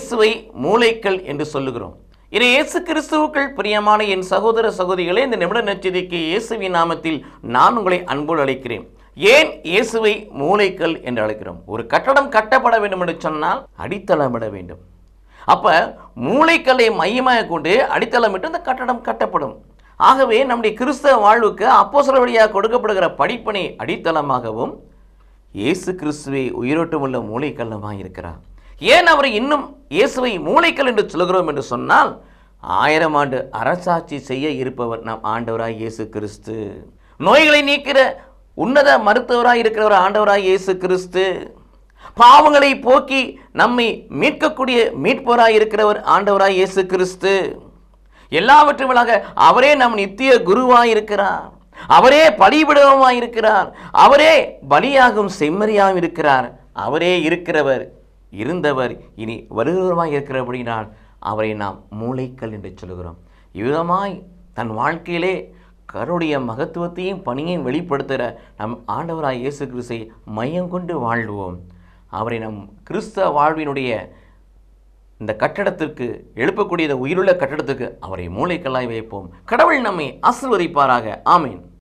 இயேசுவை மூளைக்கல் என்று சொல்லுகிறோம் இதை இயேசு கிறிஸ்துவுக்கள் பிரியமான என் சகோதர சகோதரிகளே இந்த நிமிட நச்சதிக்கு இயேசுவின் நாமத்தில் நான் உங்களை அன்போடு அழைக்கிறேன் ஏன் இயேசுவை மூளைக்கல் என்று அழைக்கிறோம் ஒரு கட்டடம் கட்டப்பட வேண்டும் என்று சொன்னால் அடித்தளமிட வேண்டும் அப்ப மூளைக்கல்லை மையமாக கொண்டு அடித்தளமிட்டு அந்த கட்டடம் கட்டப்படும் ஆகவே நம்முடைய கிறிஸ்தவ வாழ்வுக்கு அப்போஸ்தலர் வழியாக கொடுக்கப்படுகிற படிப்பனை அடித்தளமாகவும் இயேசு கிறிஸ்துவை உயிரோட்டம் உள்ள மூளைக்கல்லமாக இருக்கிறார் ஏன் அவரை இன்னும் இயேசுவை மூளைக்கல் என்று சொல்கிறோம் என்று சொன்னால் ஆயிரம் ஆண்டு அரசாட்சி செய்ய இருப்பவர் நம் ஆண்டவராய் இயேசு கிறிஸ்து நோய்களை நீக்கிற உன்னத மருத்துவராய் இருக்கிறவர் ஆண்டவராய் இயேசு கிறிஸ்து பாவங்களை போக்கி நம்மை மீட்கக்கூடிய மீட்பவராய் இருக்கிறவர் ஆண்டவராய் இயேசு கிறிஸ்து எல்லாவற்றும் மேலாக அவரே நம் நித்திய குருவாய் இருக்கிறார் அவரே பலிபிடமாய் இருக்கிறார் அவரே பலியாகும் செம்மறியாகவும் இருக்கிறார் அவரே இருக்கிறவர் இருந்தவர் இனி வருகிறவருமாய் இருக்கிறபடினால் அவரை நாம் மூளைக்கல் என்று சொல்கிறோம் இவ்விதமாய் தன் வாழ்க்கையிலே கருடைய மகத்துவத்தையும் பணியையும் வெளிப்படுத்துகிற நம் ஆண்டவராய் இயேசு கிறிஸ்தை மையம் கொண்டு வாழ்வோம் அவரை நம் கிறிஸ்தவ வாழ்வினுடைய இந்த கட்டடத்திற்கு எழுப்பக்கூடிய இந்த உயிருள்ள கட்டடத்துக்கு அவரை மூளைக்கல்லாய் வைப்போம் கடவுள் நம்மை ஆசிர்வதிப்பாராக ஆமீன்